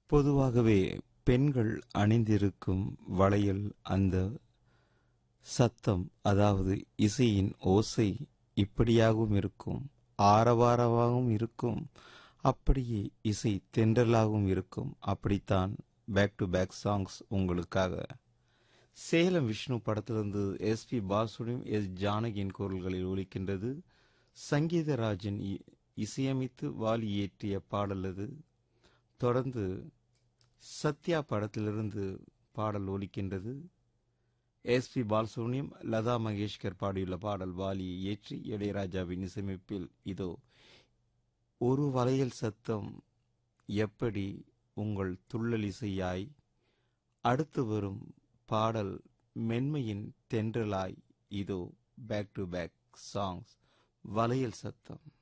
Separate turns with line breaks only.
பொதுவாகவே பெண்கள் அணிந்திருக்கும் வளையல் அந்த சத்தம் அதாவது இசையின் ஓசை இப்படியாகவும் இருக்கும் ஆரவாரமாகவும் இருக்கும் அப்படியே இசை தென்றலாகவும் இருக்கும் அப்படித்தான் பேக் டு பேக் சாங்ஸ் உங்களுக்காக சேலம் விஷ்ணு படத்திலிருந்து எஸ் பி பாசுடையும் எஸ் ஜானகியின் குரல்களில் ஒலிக்கின்றது சங்கீதராஜன் இ- இசையமைத்து வாலி இயற்றிய பாடல் அது தொடர்ந்து சத்யா படத்திலிருந்து பாடல் ஒலிக்கின்றது எஸ் பி பாலசுப்ரமணியம் லதா மங்கேஷ்கர் பாடியுள்ள பாடல் வாலியை இயற்றி இளையராஜாவின் இசையமைப்பில் இதோ ஒரு வளையல் சத்தம் எப்படி உங்கள் துள்ளல் இசையாய் அடுத்து வரும் பாடல் மென்மையின் தென்றலாய் இதோ பேக் டு பேக் சாங்ஸ் வளையல் சத்தம்